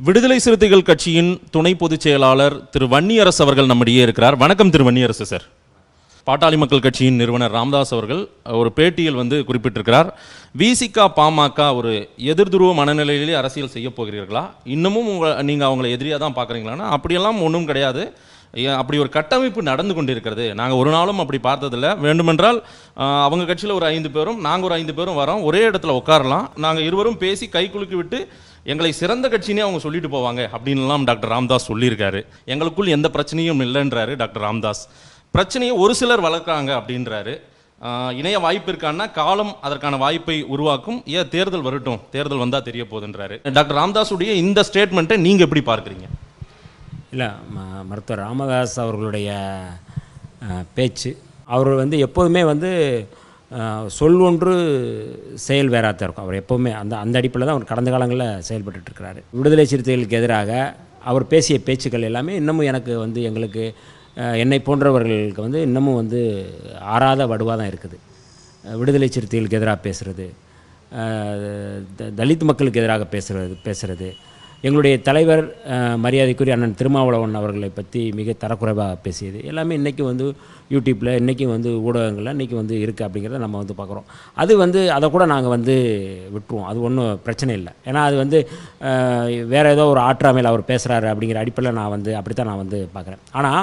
விடுதலை சிறுத்தைகள் கட்சியின் துணை பொதுச் செயலாளர் திரு வன்னியரசு அவர்கள் நம்மிடையே இருக்கிறார் வணக்கம் திரு வன்னியரசு சார் பாட்டாளி மக்கள் கட்சியின் நிறுவனர் ராமதாஸ் அவர்கள் ஒரு பேட்டியில் வந்து குறிப்பிட்டிருக்கிறார் விசிகா பாமக ஒரு எதிர்துருவ மனநிலையிலே அரசியல் செய்ய போகிறீர்களா இன்னமும் உங்க நீங்கள் அவங்கள எதிரியாக தான் பார்க்குறீங்களான்னா அப்படியெல்லாம் ஒன்றும் கிடையாது ஏன் அப்படி ஒரு கட்டமைப்பு நடந்து கொண்டிருக்கிறது நாங்கள் ஒரு நாளும் அப்படி பார்த்ததில்ல வேண்டுமென்றால் ஆஹ், அவங்க கட்சியில் ஒரு ஐந்து பேரும் நாங்கள் ஒரு ஐந்து பேரும் வரோம் ஒரே இடத்துல உட்காரலாம் நாங்கள் இருவரும் பேசி கை குலுக்கி விட்டு எங்களை சிறந்த கட்சினே அவங்க சொல்லிட்டு போவாங்க அப்படின்லாம் டாக்டர் ராம்தாஸ் சொல்லியிருக்காரு எங்களுக்குள் எந்த பிரச்சனையும் இல்லைன்றாரு டாக்டர் ராம்தாஸ் பிரச்சனையை ஒரு சிலர் வளர்க்குறாங்க அப்படின்றாரு ஆஹ், இணைய வாய்ப்பு இருக்கான்னா காலம் அதற்கான வாய்ப்பை உருவாக்கும் ஏன் தேர்தல் வரட்டும் தேர்தல் வந்தால் தெரிய போகுதுன்றாரு டாக்டர் ராம்தாஸுடைய இந்த ஸ்டேட்மெண்ட்டை நீங்கள் எப்படி பார்க்குறீங்க இல்லை ம- மருத்துவர் ராமதாஸ் அவர்களுடைய அஹ், பேச்சு அவர் வந்து எப்போதுமே வந்து அஹ், சொல் ஒன்று செயல் வேறாத்தான் இருக்கும் அவர் எப்போவுமே அந்த அந்த அடிப்படையில் தான் அவர் கடந்த காலங்களில் செயல்பட்டுட்டு இருக்கிறாரு விடுதலை சிறுத்தைகளுக்கு எதிராக அவர் பேசிய பேச்சுக்கள் எல்லாமே இன்னமும் எனக்கு வந்து எங்களுக்கு அஹ், என்னை போன்றவர்களுக்கு வந்து இன்னமும் வந்து ஆறாத வடுவாக தான் இருக்குது அஹ், விடுதலை சிறுத்தைகளுக்கு எதிராக பேசுகிறது அஹ், த- தலித் மக்களுக்கு எதிராக பேசுகிறது பேசுகிறது எங்களுடைய தலைவர் அஹ், மரியாதைக்குரிய அண்ணன் திருமாவளவன் அவர்களை பற்றி மிக தரக்குறைவாக பேசியது எல்லாமே இன்றைக்கி வந்து யூடியூப்பில் இன்றைக்கும் வந்து ஊடகங்களில் இன்றைக்கி வந்து இருக்குது அப்படிங்கிறத நம்ம வந்து பார்க்குறோம் அது வந்து அதை கூட நாங்கள் வந்து விட்டுருவோம் அது ஒன்றும் பிரச்சனை இல்லை ஏன்னா அது வந்து அஹ், வேறு ஏதோ ஒரு ஆற்றாமையில் அவர் பேசுகிறாரு அப்படிங்கிற அடிப்படையில் நான் வந்து அப்படி தான் நான் வந்து பார்க்குறேன் ஆனால்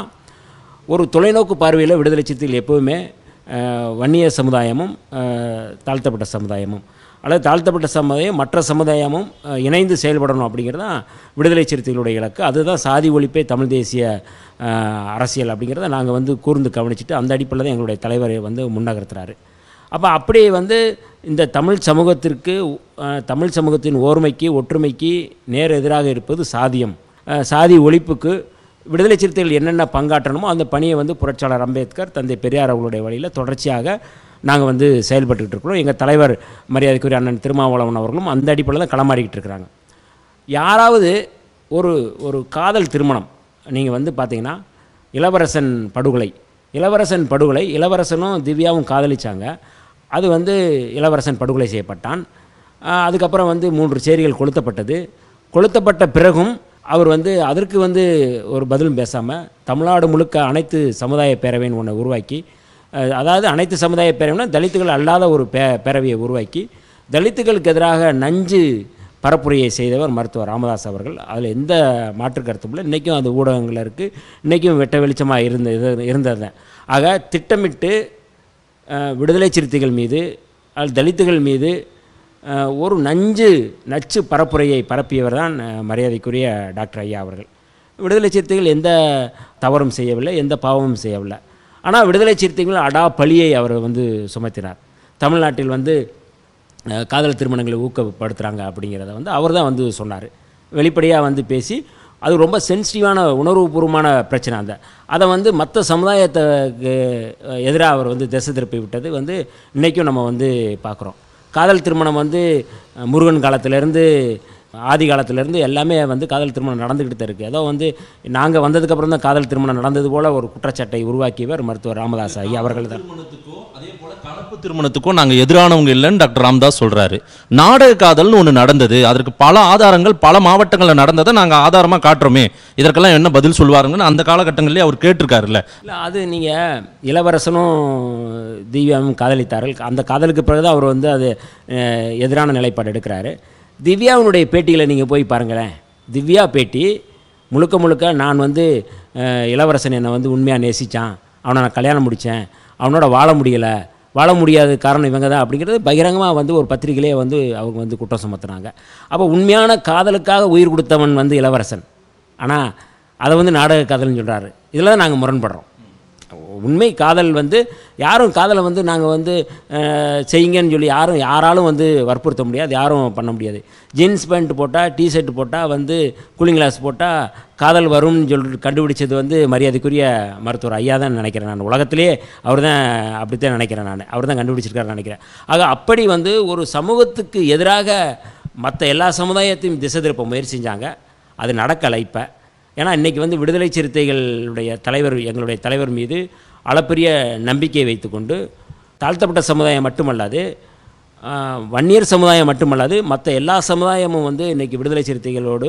ஒரு தொலைநோக்கு பார்வையில் விடுதலை சிறுத்தைகள் எப்போவுமே அஹ், வன்னிய சமுதாயமும் அஹ், தாழ்த்தப்பட்ட சமுதாயமும் அல்லது தாழ்த்தப்பட்ட சமுதாயம் மற்ற சமுதாயமும் அஹ், இணைந்து செயல்படணும் அப்படிங்கிறது தான் விடுதலை சிறுத்தைகளுடைய இலக்கு அதுதான் சாதி ஒழிப்பே தமிழ் தேசிய அஹ், அரசியல் அப்படிங்கிறத நாங்கள் வந்து கூர்ந்து கவனிச்சுட்டு அந்த அடிப்படையில் தான் எங்களுடைய தலைவர் வந்து முன்னகர்த்துறாரு அப்போ அப்படியே வந்து இந்த தமிழ் சமூகத்திற்கு அஹ், தமிழ் சமூகத்தின் ஓர்மைக்கு ஒற்றுமைக்கு நேர் எதிராக இருப்பது சாதியம் அஹ், சாதி ஒழிப்புக்கு விடுதலை சிறுத்தைகள் என்னென்ன பங்காற்றணுமோ அந்த பணியை வந்து புரட்சியாளர் அம்பேத்கர் தந்தை பெரியார் அவர்களுடைய வழியில் தொடர்ச்சியாக நாங்கள் வந்து செயல்பட்டுக்கிட்டு இருக்கிறோம் எங்கள் தலைவர் மரியாதைக்குரிய அண்ணன் திருமாவளவன் அவர்களும் அந்த அடிப்படையில் தான் களமாடிக்கிட்டு இருக்கிறாங்க யாராவது ஒரு ஒரு காதல் திருமணம் நீங்கள் வந்து பார்த்தீங்கன்னா இளவரசன் படுகொலை இளவரசன் படுகொலை இளவரசனும் திவ்யாவும் காதலிச்சாங்க அது வந்து இளவரசன் படுகொலை செய்யப்பட்டான் ஆஹ் அதுக்கப்புறம் வந்து மூன்று சேரிகள் கொளுத்தப்பட்டது கொளுத்தப்பட்ட பிறகும் அவர் வந்து அதற்கு வந்து ஒரு பதிலும் பேசாமல் தமிழ்நாடு முழுக்க அனைத்து சமுதாய பேரவைன்னு ஒன்றை உருவாக்கி அஹ் அதாவது அனைத்து சமுதாய பேரவைனா தலித்துகள் அல்லாத ஒரு பே பேரவையை உருவாக்கி தலித்துகளுக்கு எதிராக நஞ்சு பரப்புரையை செய்தவர் மருத்துவர் ராமதாஸ் அவர்கள் அதில் எந்த மாற்று கருத்தும் இல்லை இன்றைக்கும் அது ஊடகங்களில் இருக்குது இன்றைக்கும் வெட்ட வெளிச்சமாக இருந்த இது இருந்தது தான் ஆக திட்டமிட்டு அஹ், விடுதலை சிறுத்தைகள் மீது அல்லது தலித்துகள் மீது அஹ், ஒரு நஞ்சு நச்சு பரப்புரையை பரப்பியவர் தான் அஹ், மரியாதைக்குரிய டாக்டர் ஐயா அவர்கள் விடுதலை சிறுத்தைகள் எந்த தவறும் செய்யவில்லை எந்த பாவமும் செய்யவில்லை ஆனால் விடுதலை சிறுத்தைகள் அடா பழியை அவர் வந்து சுமத்தினார் தமிழ்நாட்டில் வந்து அஹ், காதல் திருமணங்களை ஊக்கப்படுத்துகிறாங்க அப்படிங்கிறத வந்து அவர் தான் வந்து சொன்னார் வெளிப்படையாக வந்து பேசி அது ரொம்ப சென்சிட்டிவான உணர்வுபூர்வமான பிரச்சனை அந்த அதை வந்து மற்ற சமுதாயத்துக்கு எதிராக அவர் வந்து திசை திருப்பி விட்டது வந்து இன்றைக்கும் நம்ம வந்து பார்க்குறோம் காதல் திருமணம் வந்து அஹ், முருகன் காலத்திலேருந்து ஆதி காலத்திலேருந்து எல்லாமே வந்து காதல் திருமணம் நடந்துக்கிட்டு தான் இருக்குது ஏதோ வந்து நாங்கள் வந்ததுக்கப்புறம் தான் காதல் திருமணம் நடந்தது போல் ஒரு குற்றச்சாட்டை உருவாக்கியவர் மருத்துவர் ராமதாஸ் ஐயா அவர்கள் தான் திருமணத்துக்கோ அதே போல கலப்பு திருமணத்துக்கோ நாங்க எதிரானவங்க இல்லைன்னு டாக்டர் ராம்தாஸ் சொல்றாரு நாடக காதல்னு ஒன்று நடந்தது அதற்கு பல ஆதாரங்கள் பல மாவட்டங்களில் நடந்ததை நாங்க ஆதாரமா காட்டுறோமே இதற்கெல்லாம் என்ன பதில் சொல்வாருங்கன்னு அந்த காலகட்டங்களிலே அவர் கேட்டிருக்காருல்ல இல்லை அது நீங்கள் இளவரசனும் திவ்யாவும் காதலித்தார்கள் அந்த காதலுக்கு பிறகு தான் அவர் வந்து அது அஹ், எதிரான நிலைப்பாடு எடுக்கிறாரு திவ்யாவினுடைய பேட்டியில் நீங்கள் போய் பாருங்களேன் திவ்யா பேட்டி முழுக்க முழுக்க நான் வந்து அஹ், இளவரசன் என்னை வந்து உண்மையாக நேசித்தான் அவனை நான் கல்யாணம் முடித்தேன் அவனோட வாழ முடியலை வாழ முடியாத காரணம் இவங்க தான் அப்படிங்கிறது பகிரங்கமாக வந்து ஒரு பத்திரிகையிலே வந்து அவங்க வந்து குற்றம் சுமத்துனாங்க அப்போ உண்மையான காதலுக்காக உயிர் கொடுத்தவன் வந்து இளவரசன் ஆனால் அதை வந்து நாடக காதல்னு சொல்கிறாரு இதில் தான் நாங்கள் முரண்படுறோம் உண்மை காதல் வந்து யாரும் காதலை வந்து நாங்கள் வந்து அஹ், செய்யுங்கன்னு சொல்லி யாரும் யாராலும் வந்து வற்புறுத்த முடியாது யாரும் பண்ண முடியாது ஜீன்ஸ் பேண்ட் போட்டால் டிஷர்ட் போட்டால் வந்து கூலிங் கிளாஸ் போட்டால் காதல் வரும்னு சொல்லி கண்டுபிடிச்சது வந்து மரியாதைக்குரிய மருத்துவர் ஐயா தான் நினைக்கிறேன் நான் உலகத்திலே அவர் தான் அப்படித்தான் நினைக்கிறேன் நான் அவர் தான் கண்டுபிடிச்சிருக்காருன்னு நினைக்கிறேன் ஆக அப்படி வந்து ஒரு சமூகத்துக்கு எதிராக மற்ற எல்லா சமுதாயத்தையும் திசை திருப்ப முயற்சி செஞ்சாங்க அது நடக்கலை இப்போ ஏன்னா இன்றைக்கி வந்து விடுதலை சிறுத்தைகளுடைய தலைவர் எங்களுடைய தலைவர் மீது அளப்பரிய நம்பிக்கை வைத்துக்கொண்டு தாழ்த்தப்பட்ட சமுதாயம் மட்டுமல்லாது ஆஹ், வன்னியர் சமுதாயம் மட்டுமல்லாது மற்ற எல்லா சமுதாயமும் வந்து இன்றைக்கி விடுதலை சிறுத்தைகளோடு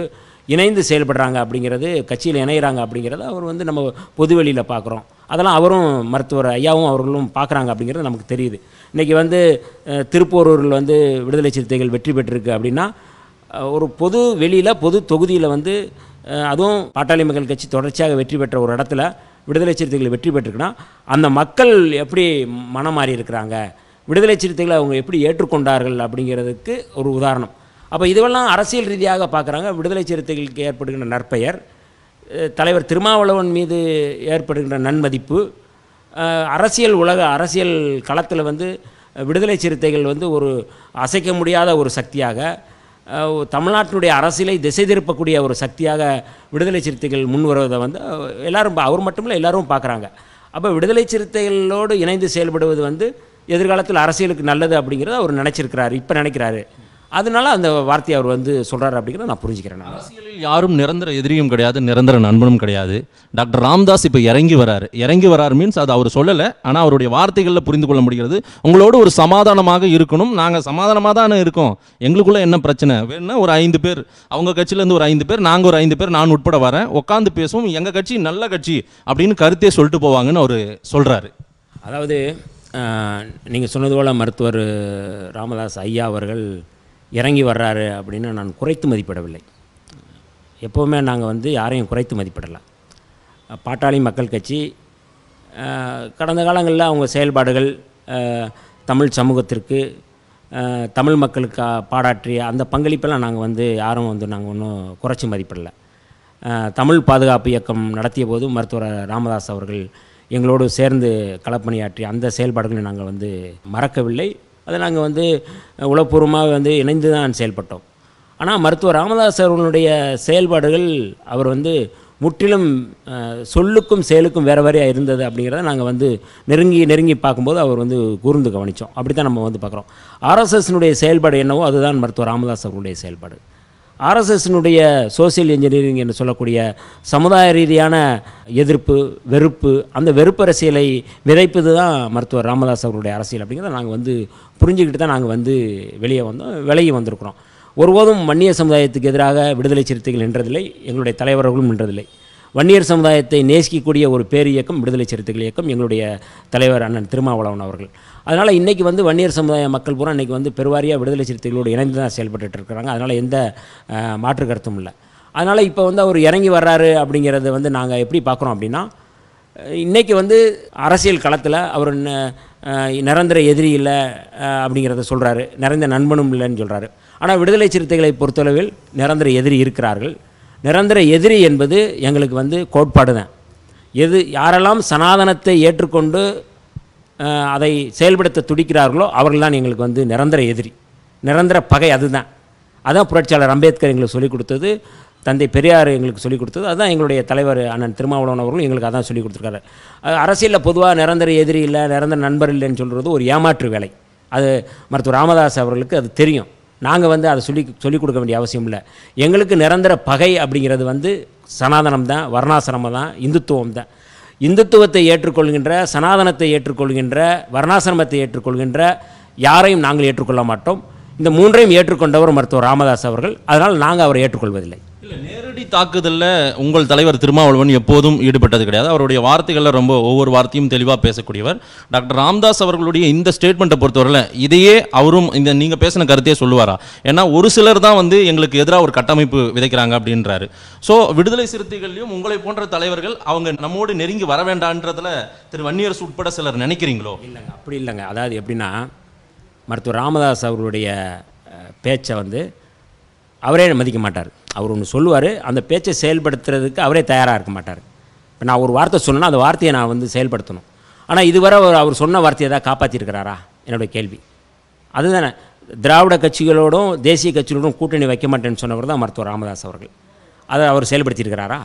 இணைந்து செயல்படுறாங்க அப்படிங்கிறது கட்சியில் இணையிறாங்க அப்படிங்கிறத அவர் வந்து நம்ம பொதுவெளியில் பார்க்குறோம் அதெல்லாம் அவரும் மருத்துவர் ஐயாவும் அவர்களும் பார்க்குறாங்க அப்படிங்கிறது நமக்கு தெரியுது இன்றைக்கி வந்து அஹ், திருப்போரூரில் வந்து விடுதலை சிறுத்தைகள் வெற்றி பெற்றிருக்கு அப்படின்னா அஹ், ஒரு பொது வெளியில் பொது தொகுதியில் வந்து அஹ், அதுவும் பாட்டாளி மக்கள் கட்சி தொடர்ச்சியாக வெற்றி பெற்ற ஒரு இடத்துல விடுதலை சிறுத்தைகள் வெற்றி பெற்றிருக்குன்னா அந்த மக்கள் எப்படி மனம் மாறி இருக்கிறாங்க விடுதலை சிறுத்தைகளை அவங்க எப்படி ஏற்றுக்கொண்டார்கள் அப்படிங்கிறதுக்கு ஒரு உதாரணம் அப்போ இதுவெல்லாம் அரசியல் ரீதியாக பார்க்குறாங்க விடுதலை சிறுத்தைகளுக்கு ஏற்படுகின்ற நற்பெயர் அஹ், தலைவர் திருமாவளவன் மீது ஏற்படுகின்ற நன்மதிப்பு அஹ், அரசியல் உலக அரசியல் களத்தில் வந்து அஹ், விடுதலை சிறுத்தைகள் வந்து ஒரு அசைக்க முடியாத ஒரு சக்தியாக அஹ், ஒரு தமிழ்நாட்டினுடைய அரசியலை திசை திருப்பக்கூடிய ஒரு சக்தியாக விடுதலை சிறுத்தைகள் முன் வருவதை வந்து அஹ், எல்லாரும் பா- அவர் மட்டும் இல்லை எல்லாரும் பார்க்குறாங்க அப்போ விடுதலை சிறுத்தைகளோடு இணைந்து செயல்படுவது வந்து எதிர்காலத்தில் அரசியலுக்கு நல்லது அப்படிங்கிறத அவர் நினச்சிருக்கிறாரு இப்போ நினைக்கிறாரு அதனால அந்த வார்த்தையை அவர் வந்து சொல்கிறாரு அப்படிங்கிறத நான் புரிஞ்சுக்கிறேன் நான் அரசியலில் யாரும் நிரந்தர எதிரியும் கிடையாது நிரந்தர நண்பனும் கிடையாது டாக்டர் ராம்தாஸ் இப்போ இறங்கி வராரு இறங்கி வராரு மீன்ஸ் அது அவர் சொல்லலை ஆனால் அவருடைய வார்த்தைகளில் புரிந்து கொள்ள முடிகிறது உங்களோட ஒரு சமாதானமாக இருக்கணும் நாங்கள் சமாதானமாக தானே இருக்கோம் எங்களுக்குள்ள என்ன பிரச்சனை வேணும்னா ஒரு ஐந்து பேர் அவங்க கட்சியிலேருந்து ஒரு ஐந்து பேர் நாங்கள் ஒரு ஐந்து பேர் நான் உட்பட வரேன் உட்காந்து பேசுவோம் எங்கள் கட்சி நல்ல கட்சி அப்படின்னு கருத்தே சொல்லிட்டு போவாங்கன்னு அவர் சொல்கிறாரு அதாவது நீங்கள் சொன்னது போல் மருத்துவர் ராமதாஸ் ஐயா அவர்கள் இறங்கி வர்றாரு அப்படின்னு நான் குறைத்து மதிப்பிடவில்லை எப்போவுமே நாங்கள் வந்து யாரையும் குறைத்து மதிப்பிடலை பாட்டாளி மக்கள் கட்சி அஹ், கடந்த காலங்களில் அவங்க செயல்பாடுகள் அஹ், தமிழ் சமூகத்திற்கு அஹ், தமிழ் மக்களுக்கு அஹ், பாடாற்றிய அந்த பங்களிப்பெல்லாம் நாங்கள் வந்து யாரும் வந்து நாங்கள் ஒன்றும் குறைச்சி மதிப்பிடலை அஹ், தமிழ் பாதுகாப்பு இயக்கம் நடத்திய போது மருத்துவர் ராமதாஸ் அவர்கள் எங்களோடு சேர்ந்து களப்பணியாற்றி அந்த செயல்பாடுகளை நாங்கள் வந்து மறக்கவில்லை அதை நாங்கள் வந்து உளப்பூர்வமாக வந்து இணைந்து தான் செயல்பட்டோம் ஆனால் மருத்துவர் ராமதாஸ் அவர்களுடைய செயல்பாடுகள் அவர் வந்து முற்றிலும் அஹ், சொல்லுக்கும் செயலுக்கும் வேறு வேறையாக இருந்தது அப்படிங்கிறத நாங்கள் வந்து நெருங்கி நெருங்கி பார்க்கும்போது அவர் வந்து கூர்ந்து கவனித்தோம் அப்படி தான் நம்ம வந்து பார்க்குறோம் ஆர்எஸ்எஸ்னுடைய செயல்பாடு என்னவோ அதுதான் மருத்துவர் ராமதாஸ் அவர்களுடைய செயல்பாடு ஆர்எஸ்எஸ்னுடைய சோசியல் இன்ஜினியரிங் என்று சொல்லக்கூடிய சமுதாய ரீதியான எதிர்ப்பு வெறுப்பு அந்த வெறுப்பு அரசியலை விதைப்பது தான் மருத்துவர் ராமதாஸ் அவர்களுடைய அரசியல் அப்படிங்கிறத நாங்கள் வந்து புரிஞ்சுக்கிட்டு தான் நாங்கள் வந்து வெளியே வந்தோம் விலகி வந்திருக்கிறோம் ஒருபோதும் வன்னிய சமுதாயத்துக்கு எதிராக விடுதலை சிறுத்தைகள் நின்றதில்லை எங்களுடைய தலைவர்களும் நின்றதில்லை வன்னியர் சமுதாயத்தை நேசிக்கக்கூடிய ஒரு பேர் இயக்கம் விடுதலை சிறுத்தைகள் இயக்கம் எங்களுடைய தலைவர் அண்ணன் திருமாவளவன் அவர்கள் அதனால் இன்றைக்கி வந்து வன்னியர் சமுதாய மக்கள் பூரா இன்றைக்கி வந்து பெருவாரியாக விடுதலை சிறுத்தைகளோடு இணைந்து தான் செயல்பட்டுட்டு இருக்கிறாங்க அதனால் எந்த அஹ், மாற்று கருத்தும் இல்லை அதனால் இப்போ வந்து அவர் இறங்கி வர்றாரு அப்படிங்கிறத வந்து நாங்கள் எப்படி பார்க்குறோம் அப்படின்னா அஹ், இன்னைக்கு வந்து அரசியல் களத்தில் அவர் ந- அஹ், நிரந்தர எதிரி இல்லை அஹ், அப்படிங்கிறத சொல்கிறாரு நிரந்தர நண்பனும் இல்லைன்னு சொல்கிறாரு ஆனால் விடுதலை சிறுத்தைகளை பொறுத்தளவில் நிரந்தர எதிரி இருக்கிறார்கள் நிரந்தர எதிரி என்பது எங்களுக்கு வந்து கோட்பாடு தான் எது யாரெல்லாம் சனாதனத்தை ஏற்றுக்கொண்டு அஹ், அதை செயல்படுத்த துடிக்கிறார்களோ அவர்கள் தான் எங்களுக்கு வந்து நிரந்தர எதிரி நிரந்தர பகை அதுதான் அதான் புரட்சியாளர் அம்பேத்கர் எங்களுக்கு சொல்லிக் கொடுத்தது தந்தை பெரியார் எங்களுக்கு சொல்லிக் கொடுத்தது அதுதான் எங்களுடைய தலைவர் அண்ணன் திருமாவளவன் அவர்களும் எங்களுக்கு அதான் சொல்லிக் கொடுத்துருக்காரு அஹ், அரசியலில் பொதுவாக நிரந்தர எதிரி இல்லை நிரந்தர நண்பர் இல்லைன்னு சொல்கிறது ஒரு ஏமாற்று வேலை அது மருத்துவர் ராமதாஸ் அவர்களுக்கு அது தெரியும் நாங்கள் வந்து அதை சொல்லி சொல்லிக் கொடுக்க வேண்டிய அவசியம் இல்லை எங்களுக்கு நிரந்தர பகை அப்படிங்கிறது வந்து சனாதனம் தான் வர்ணாசிரமம் தான் இந்துத்துவம் தான் இந்துத்துவத்தை ஏற்றுக்கொள்கின்ற சனாதனத்தை ஏற்றுக்கொள்கின்ற வர்ணாசிரமத்தை ஏற்றுக்கொள்கின்ற யாரையும் நாங்கள் ஏற்றுக்கொள்ள மாட்டோம் இந்த மூன்றையும் ஏற்றுக்கொண்டவர் மருத்துவர் ராமதாஸ் அவர்கள் அதனால் நாங்கள் அவரை ஏற்றுக்கொள்வதில்லை இல்லை நேரடி தாக்குதலில் உங்கள் தலைவர் திருமாவளவன் எப்போதும் ஈடுபட்டது கிடையாது அவருடைய வார்த்தைகளில் ரொம்ப ஒவ்வொரு வார்த்தையும் தெளிவாக பேசக்கூடியவர் டாக்டர் ராம்தாஸ் அவர்களுடைய இந்த ஸ்டேட்மெண்ட்டை பொறுத்தவரையில் இதையே அவரும் இந்த நீங்கள் பேசின கருத்தையே சொல்லுவாரா ஏன்னா ஒரு சிலர் தான் வந்து எங்களுக்கு எதிராக ஒரு கட்டமைப்பு விதைக்கிறாங்க அப்படின்றாரு ஸோ விடுதலை சிறுத்தைகள்லையும் உங்களை போன்ற தலைவர்கள் அவங்க நம்மோடு நெருங்கி வர வேண்டான்றதுல திரு வன்னியரசு உட்பட சிலர் நினைக்கிறீங்களோ இல்லைங்க அப்படி இல்லைங்க அதாவது எப்படின்னா மருத்துவர் ராமதாஸ் அவர்களுடைய அஹ், பேச்சை வந்து அவரே மதிக்க மாட்டார் அவர் ஒன்று சொல்லுவார் அந்த பேச்சை செயல்படுத்துறதுக்கு அவரே தயாராக இருக்க மாட்டார் இப்போ நான் ஒரு வார்த்தை சொன்னேன்னா அந்த வார்த்தையை நான் வந்து செயல்படுத்தணும் ஆனால் இதுவரை அவர் அவர் சொன்ன வார்த்தையை தான் காப்பாற்றிருக்கிறாரா என்னுடைய கேள்வி அதுதானே திராவிட கட்சிகளோடும் தேசிய கட்சிகளோடும் கூட்டணி வைக்க மாட்டேன்னு சொன்னவர் தான் மருத்துவர் ராமதாஸ் அவர்கள் அதை அவர் செயல்படுத்தியிருக்கிறாரா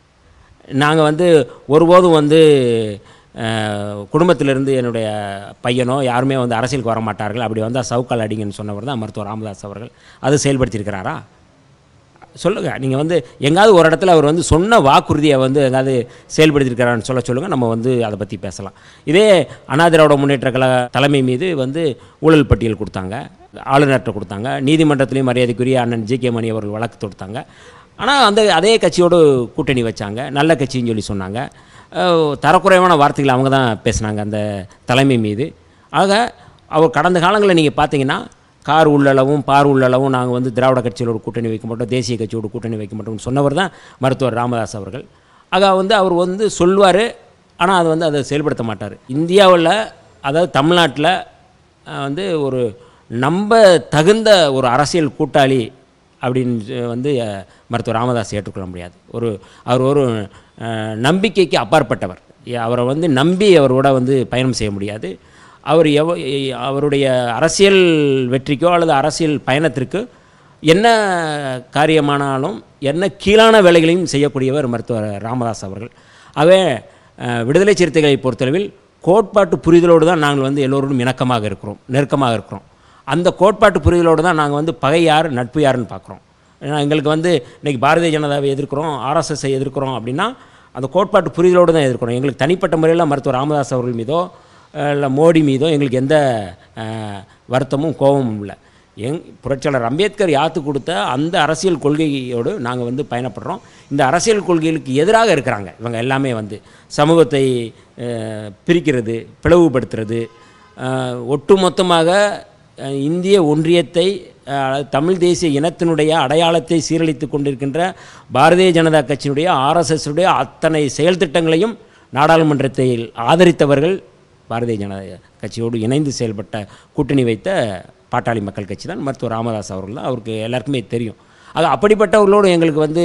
நாங்கள் வந்து ஒருபோதும் வந்து அஹ், குடும்பத்திலிருந்து என்னுடைய பையனோ யாருமே வந்து அரசியலுக்கு வர மாட்டார்கள் அப்படி வந்தால் சவுக்கால் அடிங்கன்னு சொன்னவர் தான் மருத்துவர் ராமதாஸ் அவர்கள் அது செயல்படுத்தியிருக்கிறாரா சொல்லுங்கள் நீங்கள் வந்து எங்காவது ஒரு இடத்துல அவர் வந்து சொன்ன வாக்குறுதியை வந்து எங்காவது செயல்படுத்தியிருக்கிறான்னு சொல்ல சொல்லுங்கள் நம்ம வந்து அதை பற்றி பேசலாம் இதே அண்ணா திராவிட முன்னேற்ற கழக தலைமை மீது வந்து ஊழல் பட்டியல் கொடுத்தாங்க ஆளுநர்கிட்ட கொடுத்தாங்க நீதிமன்றத்திலையும் மரியாதைக்குரிய அண்ணன் ஜி கே மணி அவர்கள் வழக்கு தொடுத்தாங்க ஆனால் அந்த அதே கட்சியோடு கூட்டணி வச்சாங்க நல்ல கட்சின்னு சொல்லி சொன்னாங்க அஹ், தரக்குறைவான வார்த்தைகள் அவங்க தான் பேசுனாங்க அந்த தலைமை மீது ஆக அவர் கடந்த காலங்களில் நீங்கள் பார்த்தீங்கன்னா கார் உள்ளளவும் பார் உள்ளளவும் நாங்கள் வந்து திராவிட கட்சியோட கூட்டணி வைக்க மாட்டோம் தேசிய கட்சியோட கூட்டணி வைக்க மாட்டோம்னு சொன்னவர் தான் மருத்துவர் ராமதாஸ் அவர்கள் ஆக வந்து அவர் வந்து சொல்வார் ஆனால் அது வந்து அதை செயல்படுத்த மாட்டார் இந்தியாவில் அதாவது தமிழ்நாட்டில் அஹ், வந்து ஒரு நம்ப தகுந்த ஒரு அரசியல் கூட்டாளி அப்படின்னு வந்து அஹ், மருத்துவர் ராமதாஸ் ஏற்றுக்கொள்ள முடியாது ஒரு அவர் ஒரு அஹ், நம்பிக்கைக்கு அப்பாற்பட்டவர் ஏ- அவரை வந்து நம்பி அவரோட வந்து பயணம் செய்ய முடியாது அவர் எவ எ- அவருடைய அரசியல் வெற்றிக்கோ அல்லது அரசியல் பயணத்திற்கு என்ன காரியமானாலும் என்ன கீழான வேலைகளையும் செய்யக்கூடியவர் மருத்துவர் ராமதாஸ் அவர்கள் ஆகவே அஹ், விடுதலை சிறுத்தைகளை பொறுத்தளவில் கோட்பாட்டு புரிதலோடு தான் நாங்கள் வந்து எல்லோரும் இணக்கமாக இருக்கிறோம் நெருக்கமாக இருக்கிறோம் அந்த கோட்பாட்டு புரிதலோடு தான் நாங்கள் வந்து பகை யார் நட்பு யாருன்னு பார்க்குறோம் ஏன்னா எங்களுக்கு வந்து இன்றைக்கி பாரதிய ஜனதாவை எதிர்க்கிறோம் ஆர்எஸ்எஸ்ஸை எதிர்க்கிறோம் அப்படின்னா அந்த கோட்பாட்டு புரிதலோடு தான் எதிர்க்கிறோம் எங்களுக்கு தனிப்பட்ட முறையில் மருத்துவர் ராமதாஸ் அவர்கள் மீதோ இல்லை மோடி மீதோ எங்களுக்கு எந்த அஹ், வருத்தமும் கோபமும் இல்லை எங் புரட்சியாளர் அம்பேத்கர் யாத்து கொடுத்த அந்த அரசியல் கொள்கையோடு நாங்கள் வந்து பயணப்படுறோம் இந்த அரசியல் கொள்கைகளுக்கு எதிராக இருக்கிறாங்க இவங்க எல்லாமே வந்து சமூகத்தை அஹ், பிரிக்கிறது பிளவுபடுத்துறது அஹ், ஒட்டுமொத்தமாக அஹ், இந்திய ஒன்றியத்தை அஹ், தமிழ் தேசிய இனத்தினுடைய அடையாளத்தை சீரழித்து கொண்டிருக்கின்ற பாரதிய ஜனதா கட்சியினுடைய ஆர்எஸ்எஸ்னுடைய அத்தனை செயல் திட்டங்களையும் நாடாளுமன்றத்தில் ஆதரித்தவர்கள் பாரதிய ஜனதா கட்சியோடு இணைந்து செயல்பட்ட கூட்டணி வைத்த பாட்டாளி மக்கள் கட்சி தான் மருத்துவர் ராமதாஸ் அவர்கள் தான் அவருக்கு எல்லாருக்குமே தெரியும் அது அப்படிப்பட்டவர்களோடு எங்களுக்கு வந்து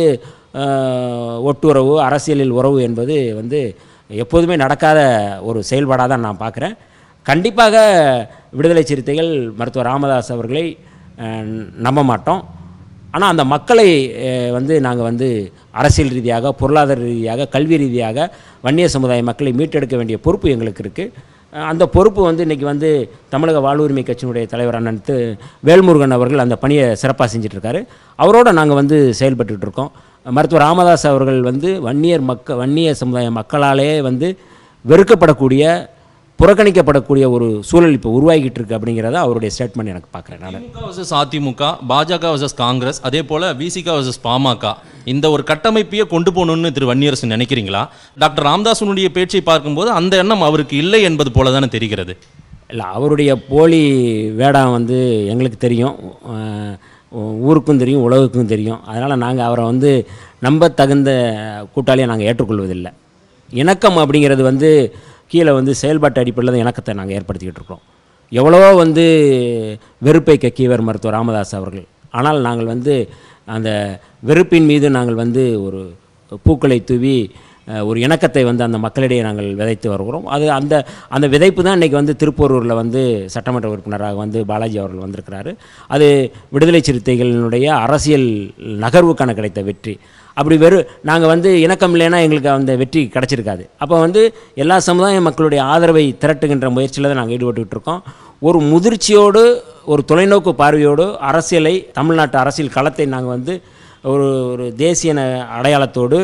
அஹ், ஒட்டுறவு அரசியலில் உறவு என்பது வந்து எப்போதுமே நடக்காத ஒரு செயல்பாடாக தான் நான் பார்க்குறேன் கண்டிப்பாக விடுதலை சிறுத்தைகள் மருத்துவர் ராமதாஸ் அவர்களை அஹ், நம்ப மாட்டோம் ஆனால் அந்த மக்களை அஹ், வந்து நாங்கள் வந்து அரசியல் ரீதியாக பொருளாதார ரீதியாக கல்வி ரீதியாக வன்னிய சமுதாய மக்களை மீட்டெடுக்க வேண்டிய பொறுப்பு எங்களுக்கு இருக்குது அந்த பொறுப்பு வந்து இன்றைக்கி வந்து தமிழக வாழ்வுரிமை கட்சியினுடைய தலைவர் அண்ணன் திரு வேல்முருகன் அவர்கள் அந்த பணியை சிறப்பாக செஞ்சிட்ருக்காரு அவரோட நாங்கள் வந்து செயல்பட்டுட்டு இருக்கோம் மருத்துவர் ராமதாஸ் அவர்கள் வந்து வன்னியர் மக்க வன்னிய சமுதாய மக்களாலே வந்து வெறுக்கப்படக்கூடிய புறக்கணிக்கப்படக்கூடிய ஒரு சூழல் இப்போ உருவாகிட்டு இருக்கு அப்படிங்கிறத அவருடைய ஸ்டேட்மெண்ட் எனக்கு பார்க்குறேன் நான் திமுக வர்சஸ் அதிமுக பாஜக வர்சஸ் காங்கிரஸ் அதே போல விசிக வர்சஸ் பாமக இந்த ஒரு கட்டமைப்பையே கொண்டு போகணும்னு திரு வன்னியரசு நினைக்கிறீங்களா டாக்டர் ராமதாசனுடைய பேச்சை பார்க்கும்போது அந்த எண்ணம் அவருக்கு இல்லை என்பது போல தானே தெரிகிறது இல்லை அவருடைய போலி வேடம் வந்து எங்களுக்கு தெரியும் அஹ் ஊருக்கும் தெரியும் உலகுக்கும் தெரியும் அதனால் நாங்கள் அவரை வந்து நம்ப தகுந்த கூட்டாளியை நாங்கள் ஏற்றுக்கொள்வதில்லை இணக்கம் அப்படிங்கிறது வந்து கீழே வந்து செயல்பாட்டு அடிப்படையில் தான் இணக்கத்தை நாங்கள் ஏற்படுத்திக்கிட்டு இருக்கோம் எவ்வளவோ வந்து வெறுப்பை கக்கியவர் மருத்துவர் ராமதாஸ் அவர்கள் ஆனால் நாங்கள் வந்து அந்த வெறுப்பின் மீது நாங்கள் வந்து ஒரு பூக்களை தூவி அஹ், ஒரு இணக்கத்தை வந்து அந்த மக்களிடையே நாங்கள் விதைத்து வருகிறோம் அது அந்த அந்த விதைப்பு தான் இன்றைக்கி வந்து திருப்பூரூரில் வந்து சட்டமன்ற உறுப்பினராக வந்து பாலாஜி அவர்கள் வந்திருக்கிறாரு அது விடுதலை சிறுத்தைகளினுடைய அரசியல் நகர்வுக்கான கிடைத்த வெற்றி அப்படி வெறும் நாங்கள் வந்து இணக்கம் இல்லைன்னா எங்களுக்கு அந்த வெற்றி கிடச்சிருக்காது அப்போ வந்து எல்லா சமுதாய மக்களுடைய ஆதரவை திரட்டுகின்ற முயற்சியில் தான் நாங்கள் ஈடுபட்டுக்கிட்டு இருக்கோம் ஒரு முதிர்ச்சியோடு ஒரு தொலைநோக்கு பார்வையோடு அரசியலை தமிழ்நாட்டு அரசியல் களத்தை நாங்கள் வந்து ஒரு ஒரு தேசிய ந- அடையாளத்தோடு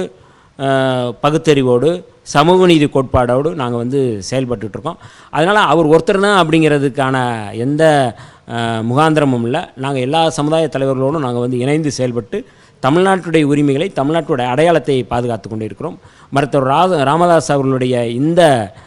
அஹ், பகுத்தறிவோடு சமூக நீதி கோட்பாடோடு நாங்கள் வந்து செயல்பட்டுட்டு இருக்கோம் அதனால் அவர் ஒருத்தர் தான் அப்படிங்கிறதுக்கான எந்த அஹ், முகாந்திரமும் இல்லை நாங்கள் எல்லா சமுதாய தலைவர்களோடும் நாங்கள் வந்து இணைந்து செயல்பட்டு தமிழ்நாட்டுடைய உரிமைகளை தமிழ்நாட்டுடைய அடையாளத்தை பாதுகாத்து கொண்டு இருக்கிறோம் மருத்துவர் ரா ராமதாஸ் அவர்களுடைய இந்த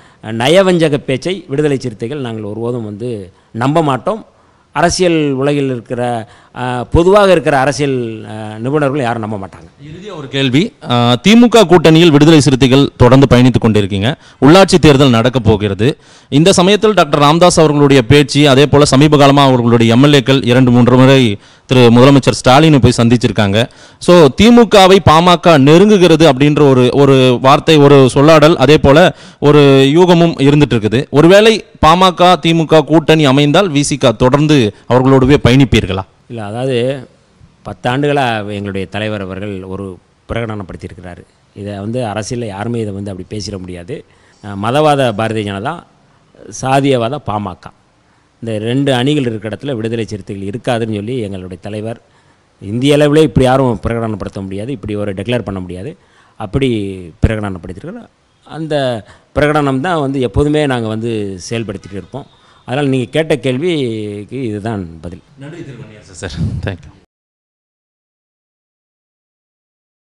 நயவஞ்சக பேச்சை விடுதலை சிறுத்தைகள் நாங்கள் ஒருபோதும் வந்து நம்ப மாட்டோம் அரசியல் உலகில் இருக்கிற அஹ், பொதுவாக இருக்கிற அரசியல் அஹ், நிபுணர்கள் யாரும் நம்ப மாட்டாங்க இறுதியா ஒரு கேள்வி ஆஹ், திமுக கூட்டணியில் விடுதலை சிறுத்தைகள் தொடர்ந்து பயணித்துக் கொண்டிருக்கீங்க உள்ளாட்சி தேர்தல் நடக்க போகிறது இந்த சமயத்தில் டாக்டர் ராமதாஸ் அவர்களுடைய பேச்சு அதே போல சமீப காலமாக அவர்களுடைய எம்எல்ஏக்கள் இரண்டு மூன்று முறை திரு முதலமைச்சர் ஸ்டாலினை போய் சந்திச்சிருக்காங்க ஸோ திமுகவை பாமக நெருங்குகிறது அப்படின்ற ஒரு ஒரு வார்த்தை ஒரு சொல்லாடல் அதே போல ஒரு யூகமும் இருந்துட்டு இருக்குது ஒருவேளை பாமக திமுக கூட்டணி அமைந்தால் விசிக தொடர்ந்து அவர்களோடவே பயணிப்பீர்களா இல்லை அதாவது பத்தாண்டுகளாக எங்களுடைய தலைவர் அவர்கள் ஒரு பிரகடனப்படுத்தியிருக்கிறாரு இதை வந்து அரசியலில் யாருமே இதை வந்து அப்படி பேசிட முடியாது அஹ் மதவாத பாரதிய ஜனதா சாதியவாத பாமக இந்த ரெண்டு அணிகள் இருக்கிற இடத்துல விடுதலை சிறுத்தைகள் இருக்காதுன்னு சொல்லி எங்களுடைய தலைவர் இந்திய அளவிலே இப்படி யாரும் பிரகடனப்படுத்த முடியாது இப்படி ஒரு டெக்ளேர் பண்ண முடியாது அப்படி பிரகடனப்படுத்தியிருக்கிறோம் அந்த பிரகடனம் தான் வந்து எப்போதுமே நாங்கள் வந்து செயல்படுத்திட்டு இருப்போம் அதனால் நீங்கள் கேட்ட கேள்விக்கு இதுதான் பதில் நன்றி திரு சார் தேங்க்யூ